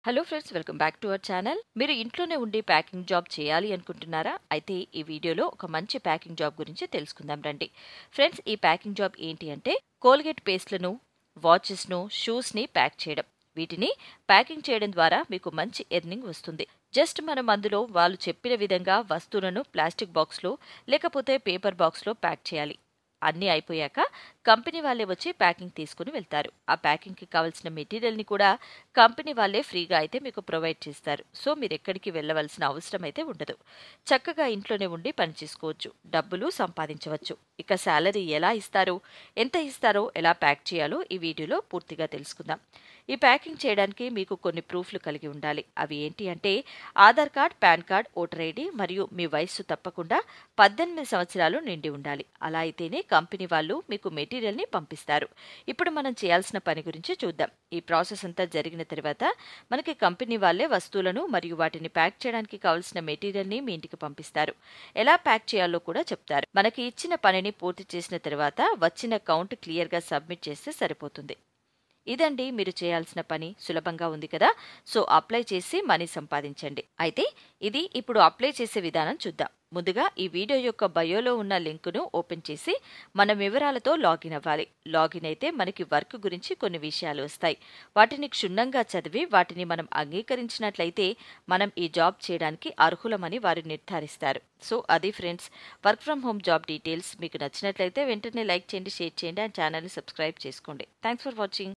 hello friends welcome back to our channel మీరు ఇంట్లోనే ఉండి ప్యాకింగ్ జాబ్ చేయాలి అనుకుంటున్నారా అయితే ఈ వీడియోలో ఒక మంచి ప్యాకింగ్ జాబ్ గురించి తెలుసుకుందాం రండి ఫ్రెండ్స్ ఈ ప్యాకింగ్ జాబ్ ఏంటి అంటే కోల్గేట్ పేస్ట్లను వాచెస్ను షూస్ని ప్యాక్ చేయడం వీటిని ప్యాకింగ్ చేయడం ద్వారా మీకు మంచి ఎర్నింగ్ వస్తుంది జస్ట్ మనం అందులో వాళ్ళు చెప్పిన విధంగా వస్తువులను ప్లాస్టిక్ బాక్స్లో లేకపోతే పేపర్ బాక్స్లో ప్యాక్ చేయాలి అన్నీ అయిపోయాక కంపెనీ వాళ్ళే వచ్చి ప్యాకింగ్ తీసుకుని వెళ్తారు ఆ ప్యాకింగ్కి కావాల్సిన మెటీరియల్ని కూడా కంపెనీ వాళ్ళే ఫ్రీగా అయితే మీకు ప్రొవైడ్ చేస్తారు సో మీరు ఎక్కడికి వెళ్ళవలసిన అవసరం అయితే ఉండదు చక్కగా ఇంట్లోనే ఉండి పని చేసుకోవచ్చు డబ్బులు సంపాదించవచ్చు ఇక శాలరీ ఎలా ఇస్తారో ఎంత ఇస్తారో ఎలా ప్యాక్ చేయాలో ఈ వీడియోలో పూర్తిగా తెలుసుకుందాం ఈ ప్యాకింగ్ చేయడానికి మీకు కొన్ని ప్రూఫ్లు కలిగి ఉండాలి అవి ఏంటి అంటే Aadhaar card PAN card voter ID మరియు మీ వయస్సు తప్పకుండా పద్దెనిమిది సంవత్సరాలు నిండి ఉండాలి అలా అయితేనే కంపెనీ వాళ్ళు మీకు మెటీరియల్ని పంపిస్తారు ఇప్పుడు మనం చేయాల్సిన పని గురించి చూద్దాం ఈ ప్రాసెస్ అంతా జరిగిన తర్వాత మనకి కంపెనీ వాళ్ళే వస్తువులను మరియు వాటిని ప్యాక్ చేయడానికి కావాల్సిన మెటీరియల్ని మీ ఇంటికి పంపిస్తారు ఎలా ప్యాక్ చేయాలో కూడా చెప్తారు మనకి ఇచ్చిన పనిని పూర్తి చేసిన తర్వాత వచ్చిన కౌంట్ క్లియర్గా సబ్మిట్ చేస్తే సరిపోతుంది ఇదండి మీరు చేయాల్సిన పని సులభంగా ఉంది కదా సో అప్లై చేసి మనీ సంపాదించండి అయితే ఇది ఇప్పుడు అప్లై చేసే విధానం చూద్దాం ముందుగా ఈ వీడియో యొక్క బయోలో ఉన్న లింకును ఓపెన్ చేసి మన వివరాలతో లాగిన్ అవ్వాలి లాగిన్ అయితే మనకి వర్క్ గురించి కొన్ని విషయాలు వస్తాయి వాటిని క్షుణ్ణంగా చదివి వాటిని మనం అంగీకరించినట్లయితే మనం ఈ జాబ్ చేయడానికి అర్హులమని వారు నిర్ధారిస్తారు సో అది friends work from home job details మీకు నచ్చినట్లయితే వెంటనే లైక్ చేయండి షేర్ చేయండి అండ్ ఛానల్ని సబ్స్క్రైబ్ చేసుకోండి థ్యాంక్స్ ఫర్ వాచింగ్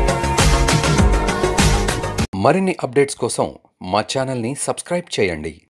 మరిన్ని అప్డేట్స్ కోసం మా ఛానల్ని సబ్స్క్రైబ్ చేయండి